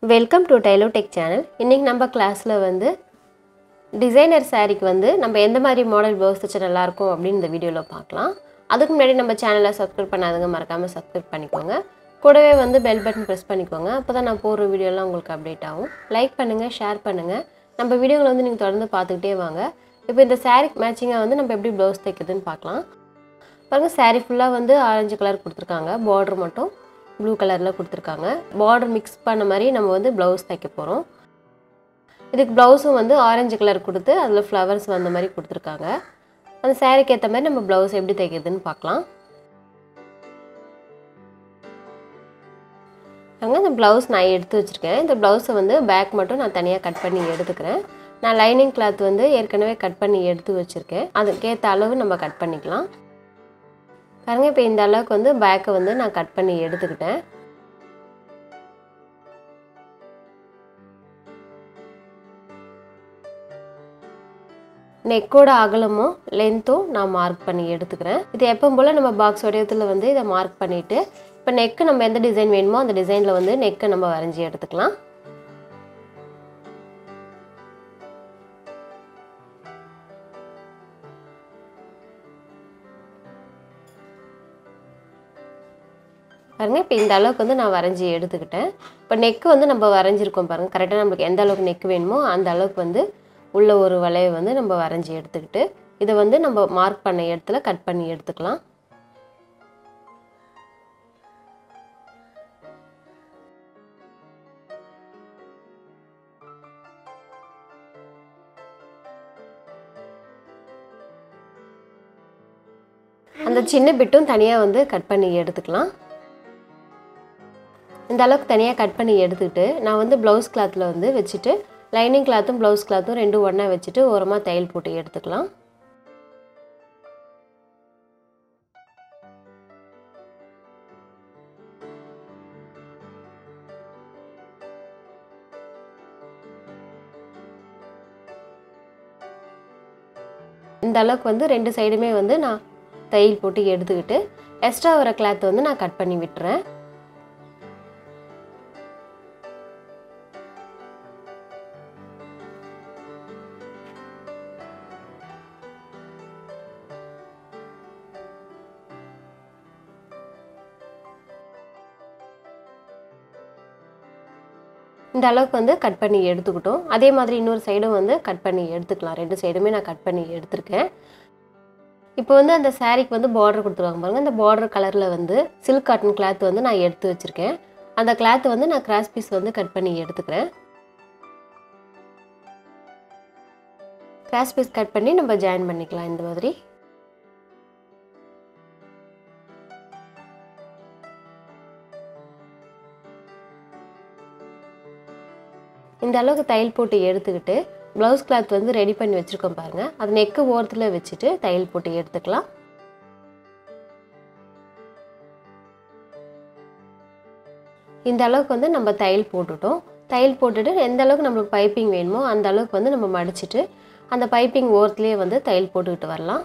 welcome to Tailo Tech channel இன்றைக்கி நம்ம கிளாஸில் வந்து டிசைனர் சாரீக்கு வந்து நம்ம எந்த மாதிரி மாடல் ப்ளவுஸ் தைச்சா நல்லாயிருக்கும் அப்படின்னு இந்த வீடியோவில் பார்க்கலாம் அதுக்கு முன்னாடி நம்ம சேனலை சப்ஸ்கிரைப் பண்ணாதவங்க மறக்காமல் சப்ஸ்கிரைப் பண்ணிக்கோங்க கூடவே வந்து பெல் பட்டன் ப்ரெஸ் பண்ணிக்கோங்க அப்போ தான் நான் போடுற வீடியோலாம் உங்களுக்கு அப்டேட் ஆகும் லைக் பண்ணுங்கள் ஷேர் பண்ணுங்கள் நம்ம வீடியோவில் வந்து நீங்கள் தொடர்ந்து பார்த்துக்கிட்டே வாங்க இப்போ இந்த saree மேட்சிங்காக வந்து நம்ம எப்படி ப்ளவுஸ் தைக்கிறதுன்னு பார்க்கலாம் பாருங்கள் saree ஃபுல்லாக வந்து ஆரஞ்சு கலர் கொடுத்துருக்காங்க பார்டர் மட்டும் ப்ளூ கலரில் கொடுத்துருக்காங்க பார்டர் மிக்ஸ் பண்ண மாதிரி நம்ம வந்து ப்ளவுஸ் தைக்க போகிறோம் இதுக்கு ப்ளவுஸும் வந்து ஆரஞ்சு கலர் கொடுத்து அதில் ஃப்ளவர்ஸ் வந்த மாதிரி கொடுத்துருக்காங்க அந்த சாரீக்கு ஏற்ற மாதிரி நம்ம ப்ளவுஸ் எப்படி தைக்கிறதுன்னு பார்க்கலாம் அங்கே இந்த ப்ளவுஸ் நான் எடுத்து வச்சுருக்கேன் இந்த ப்ளவுஸை வந்து பேக் மட்டும் நான் தனியாக கட் பண்ணி எடுத்துக்கிறேன் நான் லைனிங் கிளாத் வந்து ஏற்கனவே கட் பண்ணி எடுத்து வச்சுருக்கேன் அதுக்கேற்ற அளவு நம்ம கட் பண்ணிக்கலாம் பாருங்க இப்போ இந்த அளவுக்கு வந்து பேக்கை வந்து நான் கட் பண்ணி எடுத்துக்கிட்டேன் நெக்கோட அகலமும் லென்த்தும் நான் மார்க் பண்ணி எடுத்துக்கிறேன் இது எப்பவும் போல் நம்ம பாக்ஸ் வடிவத்தில் வந்து இதை மார்க் பண்ணிவிட்டு இப்போ நெக்கு நம்ம எந்த டிசைன் வேணுமோ அந்த டிசைனில் வந்து நெக்கை நம்ம வரைஞ்சி எடுத்துக்கலாம் பாருங்க இப்போ இந்த அளவுக்கு வந்து நான் வரைஞ்சி எடுத்துக்கிட்டேன் இப்போ நெக்கு வந்து நம்ம வரைஞ்சிருக்கோம் பாருங்கள் கரெக்டாக நம்மளுக்கு எந்த அளவுக்கு நெக்கு வேணுமோ அந்த அளவுக்கு வந்து உள்ள ஒரு வளையை வந்து நம்ம வரைஞ்சி எடுத்துக்கிட்டு இதை வந்து நம்ம மார்க் பண்ண இடத்துல கட் பண்ணி எடுத்துக்கலாம் அந்த சின்ன பிட்டும் தனியாக வந்து கட் பண்ணி எடுத்துக்கலாம் இந்த அளவுக்கு தனியாக கட் பண்ணி எடுத்துக்கிட்டு நான் வந்து ப்ளவுஸ் கிளாத்தில் வந்து வச்சுட்டு லைனிங் கிளாத்தும் ப்ளவுஸ் கிளாத்தும் ரெண்டும் ஒன்றா வச்சுட்டு ஓரமாக தையல் போட்டு எடுத்துக்கலாம் இந்த அளவுக்கு வந்து ரெண்டு சைடுமே வந்து நான் தையல் போட்டு எடுத்துக்கிட்டு எக்ஸ்ட்ரா வர கிளாத் வந்து நான் கட் பண்ணி விட்டுறேன் இந்த அளவுக்கு வந்து கட் பண்ணி எடுத்துக்கிட்டோம் அதே மாதிரி இன்னொரு சைடும் வந்து கட் பண்ணி எடுத்துக்கலாம் ரெண்டு சைடுமே நான் கட் பண்ணி எடுத்திருக்கேன் இப்போ வந்து அந்த சாரீக்கு வந்து பார்டர் கொடுத்துருவாங்க பாருங்கள் அந்த பார்டர் கலரில் வந்து சில்க் காட்டன் கிளாத் வந்து நான் எடுத்து வச்சுருக்கேன் அந்த கிளாத் வந்து நான் கிராஸ் பீஸ் வந்து கட் பண்ணி எடுத்துக்கிறேன் கிராஸ் பீஸ் கட் பண்ணி நம்ம ஜாயின் பண்ணிக்கலாம் இந்த மாதிரி இந்த அளவுக்கு தையல் போட்டு எடுத்துக்கிட்டு ப்ளவுஸ் கிளாத் வந்து ரெடி பண்ணி வச்சுருக்கோம் பாருங்கள் அது நெக்கு ஓரத்தில் வச்சுட்டு தையல் போட்டு எடுத்துக்கலாம் இந்த அளவுக்கு வந்து நம்ம தையல் போட்டுட்டோம் தையல் போட்டுட்டு எந்த அளவுக்கு நம்மளுக்கு பைப்பிங் வேணுமோ அந்த அளவுக்கு வந்து நம்ம மடிச்சிட்டு அந்த பைப்பிங் ஓரத்துலேயே வந்து தையல் போட்டுக்கிட்டு வரலாம்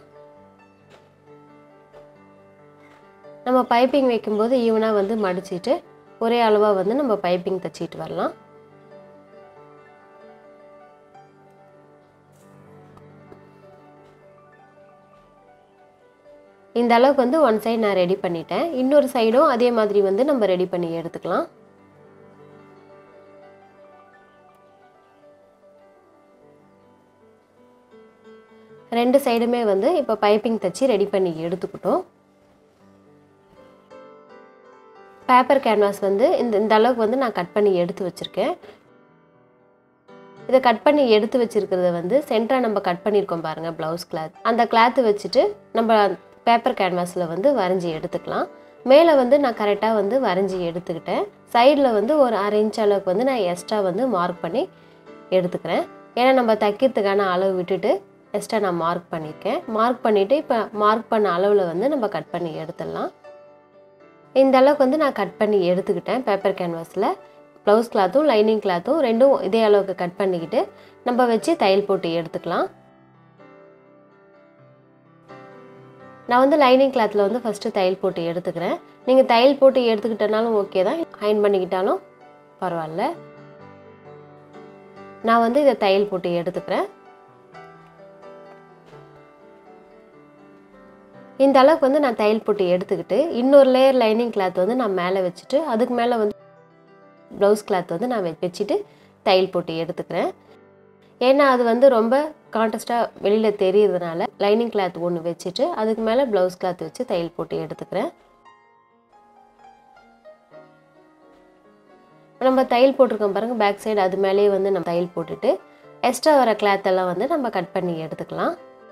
நம்ம பைப்பிங் வைக்கும்போது ஈவனாக வந்து மடிச்சிட்டு ஒரே அளவாக வந்து நம்ம பைப்பிங் தைச்சிட்டு வரலாம் இந்த அளவுக்கு வந்து ஒன் சைடு நான் ரெடி பண்ணிட்டேன் இன்னொரு சைடும் அதே மாதிரி வந்து நம்ம ரெடி பண்ணி எடுத்துக்கலாம் ரெண்டு சைடுமே வந்து இப்போ பைப்பிங் தைச்சி ரெடி பண்ணி எடுத்துக்கிட்டோம் பேப்பர் கேன்வாஸ் வந்து இந்த இந்த அளவுக்கு வந்து நான் கட் பண்ணி எடுத்து வச்சுருக்கேன் இதை கட் பண்ணி எடுத்து வச்சுருக்கிறத வந்து சென்டராக நம்ம கட் பண்ணியிருக்கோம் பாருங்கள் ப்ளவுஸ் கிளாத் அந்த கிளாத்து வச்சுட்டு நம்ம பேப்பர் கேன்வாஸில் வந்து வரைஞ்சி எடுத்துக்கலாம் மேலே வந்து நான் கரெக்டாக வந்து வரைஞ்சி எடுத்துக்கிட்டேன் சைடில் வந்து ஒரு அரை இன்ச் அளவுக்கு வந்து நான் எக்ஸ்ட்ரா வந்து மார்க் பண்ணி எடுத்துக்கிறேன் ஏன்னா நம்ம தைக்கிறதுக்கான அளவு விட்டுட்டு எக்ஸ்ட்ரா நான் மார்க் பண்ணியிருக்கேன் மார்க் பண்ணிவிட்டு இப்போ மார்க் பண்ண அளவில் வந்து நம்ம கட் பண்ணி எடுத்துடலாம் இந்த அளவுக்கு வந்து நான் கட் பண்ணி எடுத்துக்கிட்டேன் பேப்பர் கேன்வாஸில் ப்ளவுஸ் கிளாத்தும் லைனிங் கிளாத்தும் ரெண்டும் இதே அளவுக்கு கட் பண்ணிக்கிட்டு நம்ம வச்சு தையல் போட்டு எடுத்துக்கலாம் நான் வந்து லைனிங் கிளாத்தில் வந்து ஃபஸ்ட்டு தையல் போட்டு எடுத்துக்கிறேன் நீங்கள் தையல் போட்டு எடுத்துக்கிட்டனாலும் ஓகே தான் அயன் பண்ணிக்கிட்டாலும் பரவாயில்ல நான் வந்து இதை தையல் போட்டு எடுத்துக்கிறேன் இந்த அளவுக்கு வந்து நான் தையல் போட்டு எடுத்துக்கிட்டு இன்னொரு லேயர் லைனிங் கிளாத் வந்து நான் மேலே வச்சுட்டு அதுக்கு மேலே வந்து ப்ளவுஸ் கிளாத் வந்து நான் வெ- வச்சுட்டு தையல் போட்டு எடுத்துக்கிறேன் ஏன்னா அது வந்து ரொம்ப கான்ட்ராஸ்டாக வெளியில் தெரியறதுனால லைனிங் கிளாத் ஒன்று வச்சுட்டு அதுக்கு மேலே ப்ளவுஸ் கிளாத் வச்சு தையல் போட்டு எடுத்துக்கிறேன் நம்ம தையல் போட்டிருக்கோம் பாருங்கள் பேக் சைடு அது மேலேயே வந்து நம்ம தையல் போட்டுட்டு எக்ஸ்ட்ரா வர கிளாத் எல்லாம் வந்து நம்ம கட் பண்ணி எடுத்துக்கலாம்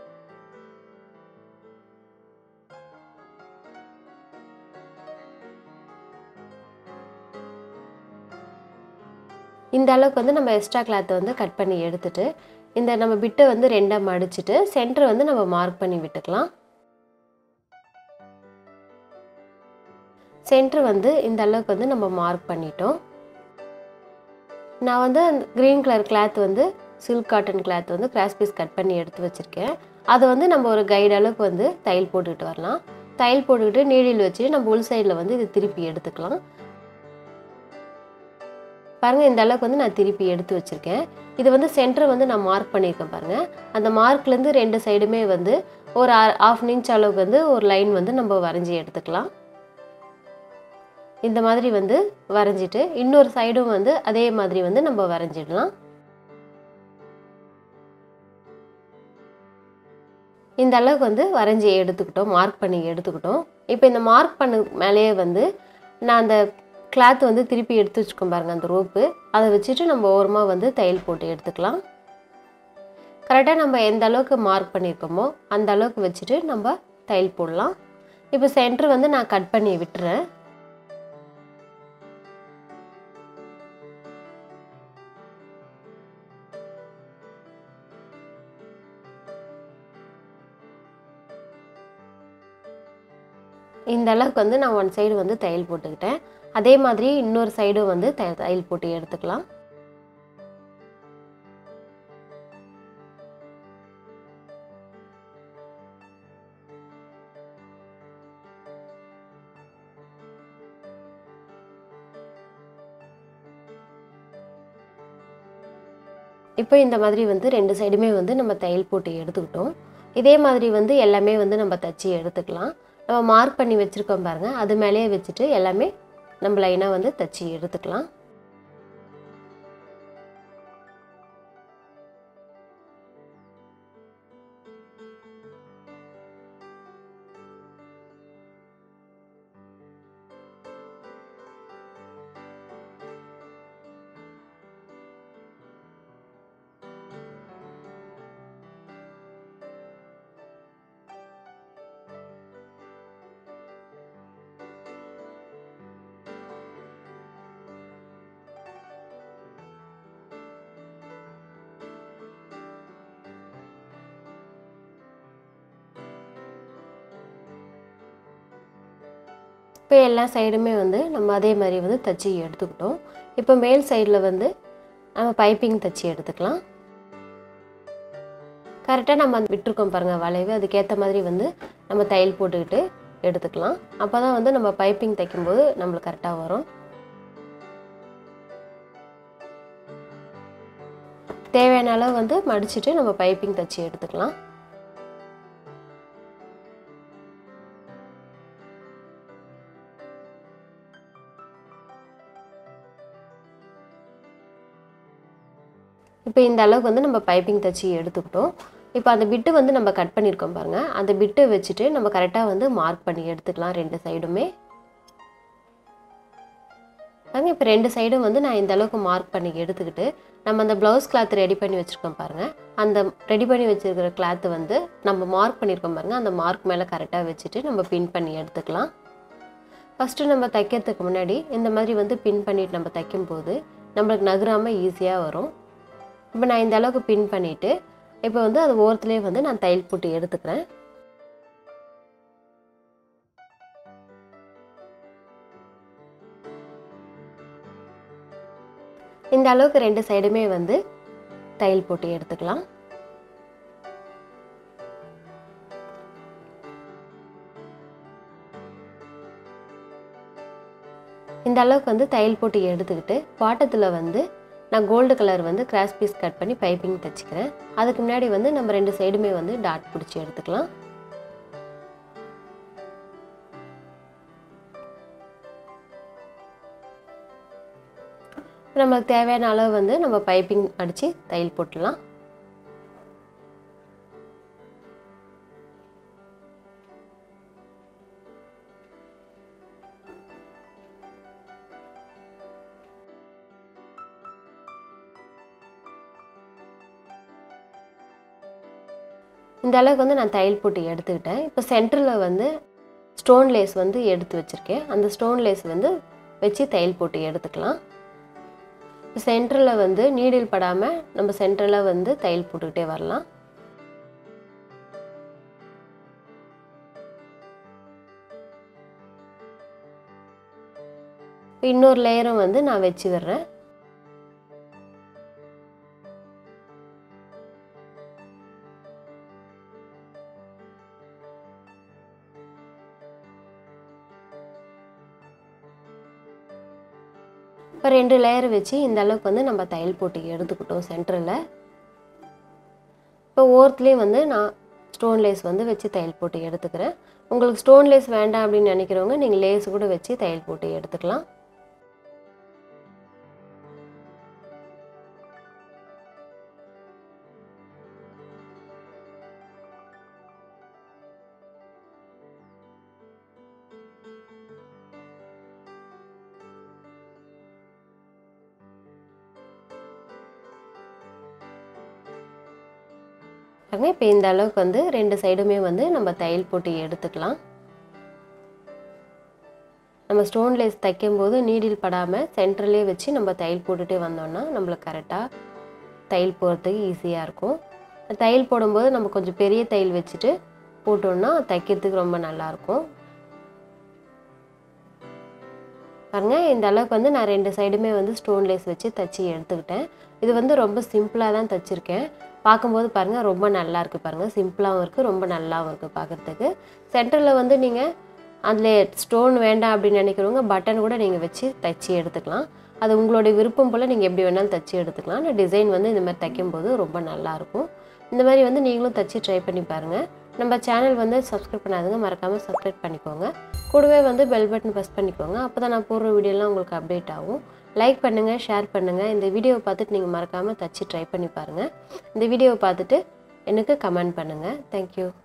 இந்த அளவுக்கு வந்து நம்ம எக்ஸ்ட்ரா கிளாத்தை வந்து கட் பண்ணி எடுத்துட்டு இந்த நம்ம பிட்டை வந்து ரெண்டாக மடிச்சிட்டு சென்டர் வந்து நம்ம மார்க் பண்ணி விட்டுக்கலாம் சென்டர் வந்து இந்த அளவுக்கு வந்து நம்ம மார்க் பண்ணிட்டோம் நான் வந்து அந்த க்ரீன் கலர் கிளாத் வந்து சில்க் காட்டன் கிளாத் வந்து கிராஸ் பீஸ் கட் பண்ணி எடுத்து வச்சுருக்கேன் அதை வந்து நம்ம ஒரு கைடு அளவுக்கு வந்து தையல் போட்டுக்கிட்டு வரலாம் தையல் போட்டுக்கிட்டு நீடில் வச்சு நம்ம உள் சைடில் வந்து இது திருப்பி எடுத்துக்கலாம் பாருங்கள் இந்த அளவுக்கு வந்து நான் திருப்பி எடுத்து வச்சுருக்கேன் இது வந்து சென்டர் வந்து நான் மார்க் பண்ணியிருக்கேன் பாருங்கள் அந்த மார்க்லேருந்து ரெண்டு சைடுமே வந்து ஒரு ஆஃப் இன்ச் அளவுக்கு வந்து ஒரு லைன் வந்து நம்ம வரைஞ்சி எடுத்துக்கலாம் இந்த மாதிரி வந்து வரைஞ்சிட்டு இன்னொரு சைடும் வந்து அதே மாதிரி வந்து நம்ம வரைஞ்சிடலாம் இந்த அளவுக்கு வந்து வரைஞ்சி எடுத்துக்கிட்டோம் மார்க் பண்ணி எடுத்துக்கிட்டோம் இப்போ இந்த மார்க் பண்ண மேலேயே வந்து நான் அந்த கிளாத் வந்து திருப்பி எடுத்து வச்சுக்கோம் பாருங்கள் அந்த ரோப்பு அதை வச்சுட்டு நம்ம ஓரமாக வந்து தையல் போட்டு எடுத்துக்கலாம் கரெக்டாக நம்ம எந்த அளவுக்கு மார்க் பண்ணியிருக்கோமோ அந்த அளவுக்கு வச்சுட்டு நம்ம தையல் போடலாம் இப்போ சென்டர் வந்து நான் கட் பண்ணி விட்டுறேன் இந்த அளவுக்கு வந்து நான் ஒன் சைடு வந்து தையல் போட்டுக்கிட்டேன் அதே மாதிரி இன்னொரு சைடும் வந்து த தையல் போட்டு எடுத்துக்கலாம் இப்போ இந்த மாதிரி வந்து ரெண்டு சைடுமே வந்து நம்ம தையல் போட்டு எடுத்துக்கிட்டோம் இதே மாதிரி வந்து எல்லாமே வந்து நம்ம தச்சு எடுத்துக்கலாம் நம்ம மார்க் பண்ணி வச்சுருக்கோம் பாருங்கள் அது மேலேயே வச்சுட்டு எல்லாமே நம்ம லைனாக வந்து தச்சு எடுத்துக்கலாம் இப்போ எல்லா சைடுமே வந்து நம்ம அதே மாதிரி வந்து தச்சு எடுத்துக்கிட்டோம் இப்போ மேல் சைடில் வந்து நம்ம பைப்பிங் தச்சு எடுத்துக்கலாம் கரெக்டாக நம்ம அந்த விட்டுருக்கோம் பாருங்கள் வளைவு அதுக்கேற்ற மாதிரி வந்து நம்ம தையல் போட்டுக்கிட்டு எடுத்துக்கலாம் அப்போ தான் வந்து நம்ம பைப்பிங் தைக்கும்போது நம்மளுக்கு கரெக்டாக வரும் தேவையான அளவு வந்து மடிச்சுட்டு நம்ம பைப்பிங் தச்சு எடுத்துக்கலாம் இப்போ இந்த அளவுக்கு வந்து நம்ம பைப்பிங் தச்சு எடுத்துக்கிட்டோம் இப்போ அந்த பிட்டு வந்து நம்ம கட் பண்ணியிருக்கோம் பாருங்கள் அந்த பிட்டை வச்சுட்டு நம்ம கரெக்டாக வந்து மார்க் பண்ணி எடுத்துக்கலாம் ரெண்டு சைடுமே பாருங்க இப்போ ரெண்டு சைடும் வந்து நான் இந்த அளவுக்கு மார்க் பண்ணி எடுத்துக்கிட்டு நம்ம அந்த ப்ளவுஸ் கிளாத் ரெடி பண்ணி வச்சுருக்கோம் பாருங்கள் அந்த ரெடி பண்ணி வச்சுருக்கிற கிளாத்து வந்து நம்ம மார்க் பண்ணியிருக்கோம் பாருங்கள் அந்த மார்க் மேலே கரெக்டாக வச்சுட்டு நம்ம பின் பண்ணி எடுத்துக்கலாம் ஃபஸ்ட்டு நம்ம தைக்கிறதுக்கு முன்னாடி இந்த மாதிரி வந்து பின் பண்ணிட்டு நம்ம தைக்கும்போது நம்மளுக்கு நகராமல் ஈஸியாக வரும் இப்போ நான் இந்த அளவுக்கு பின் பண்ணிவிட்டு இப்போ வந்து அது ஓரத்துலேயே வந்து நான் தையல் போட்டு எடுத்துக்கிறேன் இந்த அளவுக்கு ரெண்டு சைடுமே வந்து தையல் போட்டு எடுத்துக்கலாம் இந்த அளவுக்கு வந்து தையல் போட்டு எடுத்துக்கிட்டு பாட்டத்தில் வந்து நான் கோல்டு கலர் வந்து கிராஸ் பீஸ் கட் பண்ணி பைப்பிங் தைச்சிக்கிறேன் அதுக்கு முன்னாடி வந்து நம்ம ரெண்டு சைடுமே வந்து டாட் பிடிச்சி எடுத்துக்கலாம் நம்மளுக்கு தேவையான அளவு வந்து நம்ம பைப்பிங் அடித்து தையல் போட்டுடலாம் இந்த அளவுக்கு வந்து நான் தையல் போட்டு எடுத்துக்கிட்டேன் இப்போ சென்டரில் வந்து ஸ்டோன் லேஸ் வந்து எடுத்து வச்சுருக்கேன் அந்த ஸ்டோன் லேஸ் வந்து வச்சு தையல் போட்டு எடுத்துக்கலாம் சென்டரில் வந்து நீடில் படாமல் நம்ம சென்டரில் வந்து தையல் போட்டுக்கிட்டே வரலாம் இன்னொரு லேயரும் வந்து நான் வச்சு விடுறேன் இப்போ ரெண்டு லேயர் வச்சு இந்த அளவுக்கு வந்து நம்ம தையல் போட்டு எடுத்துக்கிட்டோம் சென்டரில் இப்போ ஓரத்துலேயும் வந்து நான் ஸ்டோன் லேஸ் வந்து வச்சு தையல் போட்டு எடுத்துக்கிறேன் உங்களுக்கு ஸ்டோன் லேஸ் வேண்டாம் அப்படின்னு நினைக்கிறவங்க நீங்கள் லேஸ் கூட வச்சு தையல் போட்டு எடுத்துக்கலாம் பாருங்க இப்போ இந்த அளவுக்கு வந்து ரெண்டு சைடுமே வந்து நம்ம தையல் போட்டு எடுத்துக்கலாம் நம்ம ஸ்டோன் லேஸ் தைக்கும்போது நீடில் படாமல் சென்டர்லேயே வச்சு நம்ம தையல் போட்டுகிட்டே வந்தோம்னா நம்மளுக்கு கரெக்டாக தையல் போடுறதுக்கு ஈஸியாக இருக்கும் தையல் போடும்போது நம்ம கொஞ்சம் பெரிய தையல் வச்சுட்டு போட்டோம்னா தைக்கிறதுக்கு ரொம்ப நல்லாயிருக்கும் பாருங்க இந்த அளவுக்கு வந்து நான் ரெண்டு சைடுமே வந்து ஸ்டோன் லேஸ் வச்சு தைச்சி எடுத்துக்கிட்டேன் இது வந்து ரொம்ப சிம்பிளாக தான் தைச்சிருக்கேன் பார்க்கும்போது பாருங்கள் ரொம்ப நல்லா இருக்குது பாருங்கள் சிம்பிளாகவும் இருக்குது ரொம்ப நல்லாவும் இருக்குது பார்க்குறதுக்கு சென்டரில் வந்து நீங்கள் அதில் ஸ்டோன் வேண்டாம் அப்படின்னு நினைக்கிறவங்க பட்டன் கூட நீங்கள் வச்சு தைச்சி எடுத்துக்கலாம் அது உங்களுடைய விருப்பம் போல் நீங்கள் எப்படி வேணாலும் தைச்சி எடுத்துக்கலாம் ஆனால் டிசைன் வந்து இந்த மாதிரி தைக்கும்போது ரொம்ப நல்லாயிருக்கும் இந்த மாதிரி வந்து நீங்களும் தைச்சி ட்ரை பண்ணி பாருங்கள் நம்ம சேனல் வந்து சப்ஸ்கிரைப் பண்ணாதுங்க மறக்காமல் சப்ஸ்கிரைப் பண்ணிக்கோங்க கூடவே வந்து பெல் பட்டன் ப்ரெஸ் பண்ணிக்கோங்க அப்போ தான் நான் போடுற வீடியோலாம் உங்களுக்கு அப்டேட் ஆகும் லைக் பண்ணுங்கள் ஷேர் பண்ணுங்கள் இந்த வீடியோவை பார்த்துட்டு நீங்கள் மறக்காமல் தச்சு ட்ரை பண்ணி பாருங்கள் இந்த வீடியோவை பார்த்துட்டு எனக்கு கமெண்ட் பண்ணுங்கள் தேங்க்யூ